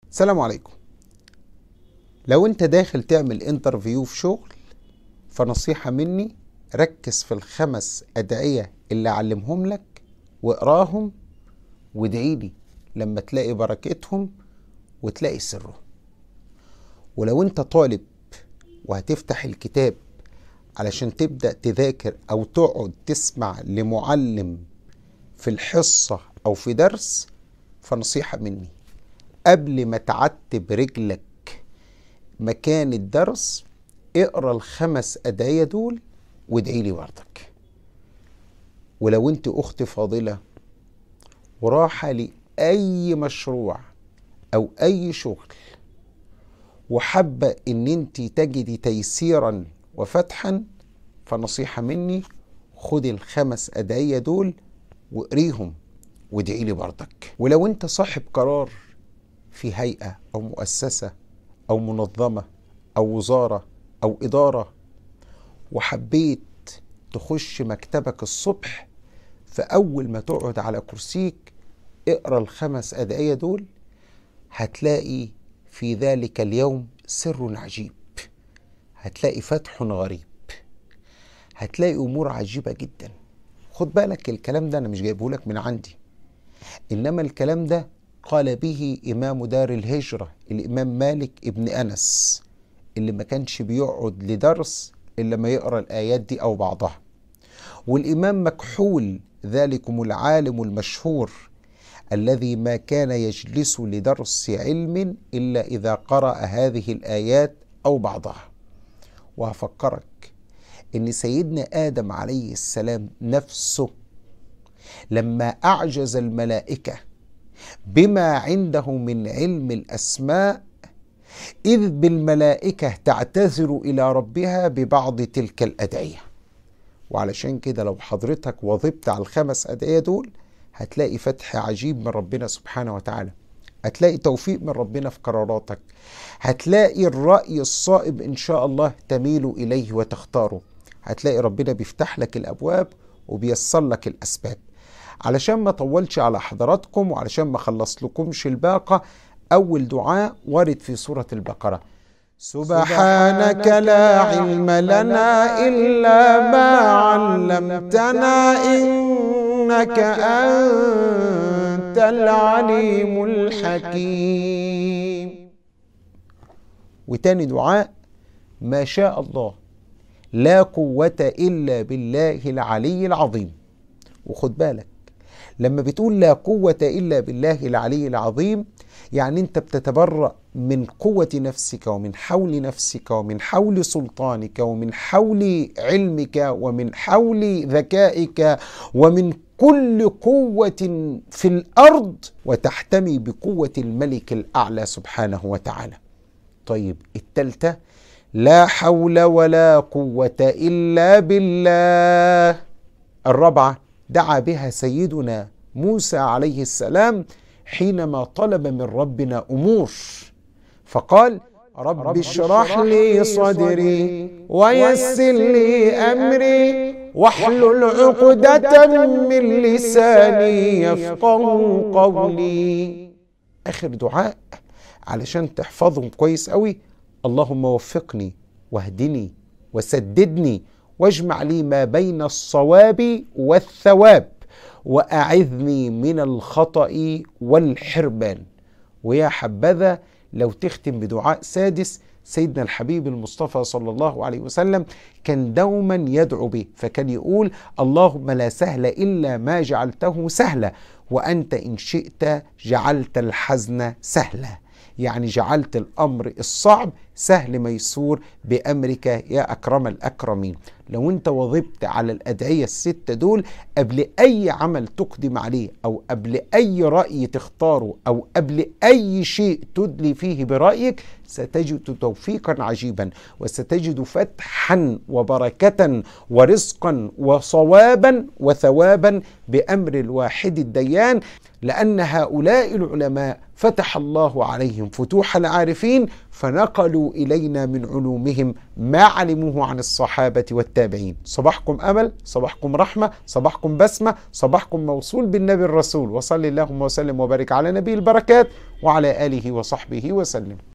السلام عليكم لو انت داخل تعمل انترفيو في شغل فنصيحة مني ركز في الخمس أدعية اللي أعلمهم لك واقراهم وادعي لي لما تلاقي بركتهم وتلاقي سرهم ولو انت طالب وهتفتح الكتاب علشان تبدأ تذاكر أو تقعد تسمع لمعلم في الحصة أو في درس فنصيحة مني قبل ما تعتب رجلك مكان الدرس اقرا الخمس أدعية دول وادعي لي برضك ولو انت أخت فاضلة وراحة لأي مشروع أو أي شغل وحابة ان انت تجدي تيسيرا وفتحا فنصيحة مني خدي الخمس أدعية دول واقريهم وادعي لي برضك ولو انت صاحب قرار في هيئة أو مؤسسة أو منظمة أو وزارة أو إدارة وحبيت تخش مكتبك الصبح فأول ما تقعد على كرسيك اقرا الخمس أدعية دول هتلاقي في ذلك اليوم سر عجيب هتلاقي فتح غريب هتلاقي امور عجيبه جدا خد بالك الكلام ده انا مش جايبه لك من عندي انما الكلام ده قال به امام دار الهجره الامام مالك ابن انس اللي ما كانش بيقعد لدرس الا ما يقرا الايات دي او بعضها والامام مكحول ذلكم العالم المشهور الذي ما كان يجلس لدرس علم الا اذا قرا هذه الايات او بعضها وهفكرك ان سيدنا ادم عليه السلام نفسه لما اعجز الملائكه بما عنده من علم الاسماء اذ بالملائكه تعتذر الى ربها ببعض تلك الادعيه وعلشان كده لو حضرتك واظبت على الخمس ادعيه دول هتلاقي فتح عجيب من ربنا سبحانه وتعالى هتلاقي توفيق من ربنا في قراراتك هتلاقي الرأي الصائب إن شاء الله تميل إليه وتختاره هتلاقي ربنا بيفتح لك الأبواب وبيسر لك الأسباب علشان ما طولش على حضراتكم وعلشان ما خلص لكمش الباقة أول دعاء وارد في سورة البقرة سبحانك لا علم لنا إلا ما علمتنا إنك أنت العليم الحكيم وتاني دعاء ما شاء الله لا قوة إلا بالله العلي العظيم وخد بالك لما بتقول لا قوة إلا بالله العلي العظيم يعني أنت بتتبرأ من قوة نفسك ومن حول نفسك ومن حول سلطانك ومن حول علمك ومن حول ذكائك ومن كل قوة في الأرض وتحتمي بقوة الملك الأعلى سبحانه وتعالى طيب التالتة لا حول ولا قوة إلا بالله الرابعة دعا بها سيدنا موسى عليه السلام حينما طلب من ربنا أمور فقال رب اشرح لي صدري ويسر لي أمري واحلل عقدة من لساني يفقه قولي آخر دعاء علشان تحفظهم كويس قوي اللهم وفقني واهدني وسددني واجمع لي ما بين الصواب والثواب واعذني من الخطا والحرمان ويا حبذا لو تختم بدعاء سادس سيدنا الحبيب المصطفى صلى الله عليه وسلم كان دوما يدعو به فكان يقول اللهم لا سهل الا ما جعلته سهلا وانت ان شئت جعلت الحزن سهلا يعني جعلت الامر الصعب سهل ميسور بامرك يا اكرم الاكرمين لو انت وظبت على الادعيه السته دول قبل اي عمل تقدم عليه او قبل اي راي تختاره او قبل اي شيء تدلي فيه برايك ستجد توفيقا عجيبا وستجد فتحا وبركه ورزقا وصوابا وثوابا بامر الواحد الديان الأديان لأن هؤلاء العلماء فتح الله عليهم فتوح العارفين فنقلوا إلينا من علومهم ما علموه عن الصحابة والتابعين صباحكم أمل صباحكم رحمة صباحكم بسمة صباحكم موصول بالنبي الرسول وصل اللهم وسلم وبارك على نبي البركات وعلى آله وصحبه وسلم